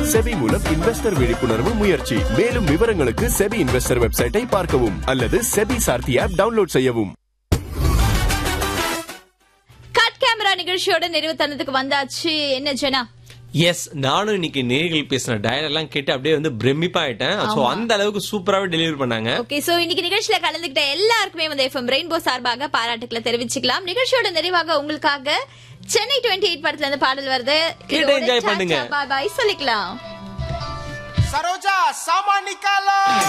SEBI மூலம் investor விழிப்புணர்வு முயற்சி மேலும் விவரங்களுக்கு செபி இன்வெஸ்டர் வெப்சைட்டை பார்க்கவும் அல்லது செபி சார்த்தி ஆப் டவுன்லோட் செய்யவும் கட் கேமரா நிகழ்ச்சியோட நிறைவு தருணத்துக்கு வந்தாச்சு என்ன ஜனா எஸ் நானும் இன்னைக்கு நேர்கள் பேசின டயல் எல்லாம் கேட்டு அப்படியே வந்து பிரமிப்பா ஆயிட்டேன் சோ அந்த அளவுக்கு சூப்பராவே டெலிவரி பண்ணாங்க ஓகே சோ இன்னைக்கு நிகழ்ச்சியில கலந்துகிட்ட எல்லாருக்குமே வந்து எஃப்எம் ரெயின்போ சார்பாக பாராட்டுக்களை தெரிவிச்சுக்கலாம் நிகழ்ச்சியோட நிறைவாக உங்களுக்காக சென்னை டுவெண்ட்டி எயிட் படத்துல இருந்து பாடல் வருது கேட்டு enjoy பண்ணுங்க. பாய் பாய் சொல்லிக்கலாம் सरोजा सामान निकालो